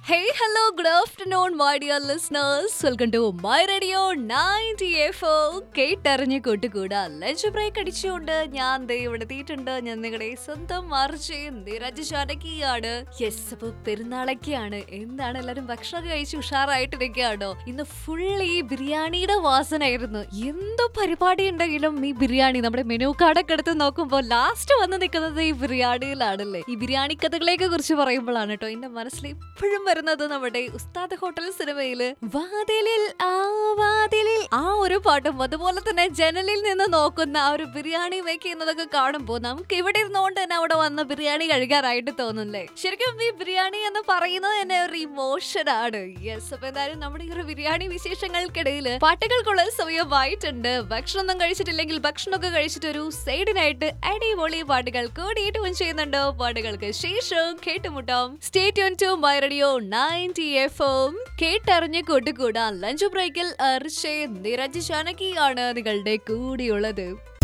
Hey, hello, good afternoon, my dear listeners. Welcome to my radio 90 FM. കേട്ടറിഞ്ഞ് കൂട്ടുകൂടാ lunch break അടിച്ചുകൊണ്ട് ഞാൻ ദേ ഇവിടെ എത്തിയിട്ടുണ്ട് ഞാൻ നിങ്ങളുടെ സ്വന്തം മാർച്ച് നിരജ് ശാനകിയാണ് യെസ് അപ്പൊ പെരുന്നാളൊക്കെയാണ് എന്താണ് എല്ലാരും ഭക്ഷണം കഴിച്ച് ഉഷാറായിട്ടിരിക്കുകയാണോ ഇന്ന് ഫുൾ ഈ ബിരിയാണിയുടെ വാസനായിരുന്നു എന്തോ പരിപാടി ഉണ്ടെങ്കിലും ഈ ബിരിയാണി നമ്മുടെ മെനു കാർഡൊക്കെ എടുത്ത് നോക്കുമ്പോൾ ലാസ്റ്റ് വന്ന് നിൽക്കുന്നത് ഈ ബിരിയാണിയിലാണല്ലേ ഈ ബിരിയാണി കഥകളെയൊക്കെ കുറിച്ച് പറയുമ്പോഴാണ് കേട്ടോ എന്റെ മനസ്സിൽ ഇപ്പോഴും വരുന്നത് നമ്മുടെ ഉസ്താദ് ഹോട്ടൽ സിനിമയില് വാതിലിൽ ആ വാതിലിൽ ആ ഒരു പാട്ടും അതുപോലെ തന്നെ ജനലിൽ നിന്ന് നോക്കുന്ന ആ ഒരു ബിരിയാണി മേക്ക് ചെയ്യുന്നതൊക്കെ കാണുമ്പോൾ നമുക്ക് ഇവിടെ ഇരുന്നുകൊണ്ട് തന്നെ അവിടെ വന്ന് ബിരിയാണി കഴിക്കാറായിട്ട് തോന്നുന്നില്ലേ ശരിക്കും ഈ ബിരിയാണി എന്ന് പറയുന്നത് തന്നെ ഒരു ഇമോഷൻ ആണ് യെസ് അപ്പൊ എന്തായാലും നമ്മുടെ ഈ ഒരു ബിരിയാണി വിശേഷങ്ങൾക്കിടയിൽ പാട്ടുകൾക്കുള്ള സമയമായിട്ടുണ്ട് ഭക്ഷണം ഒന്നും കഴിച്ചിട്ടില്ലെങ്കിൽ ഭക്ഷണമൊക്കെ കഴിച്ചിട്ട് ഒരു സൈഡിനായിട്ട് അടിപൊളി പാട്ടുകൾ കൂടിയിട്ട് ചെയ്യുന്നുണ്ട് പാട്ടുകൾക്ക് ശേഷം കേട്ടുമുട്ടാം stay tune to my radio ninety F M കേട്ടറിഞ്ഞ് കൂട്ടുകൂടാൻ ലഞ്ച് ബ്രേക്കിൽ അർഷേ നിരജ് ശാനകിയാണ് നിങ്ങളുടെ കൂടിയുള്ളത്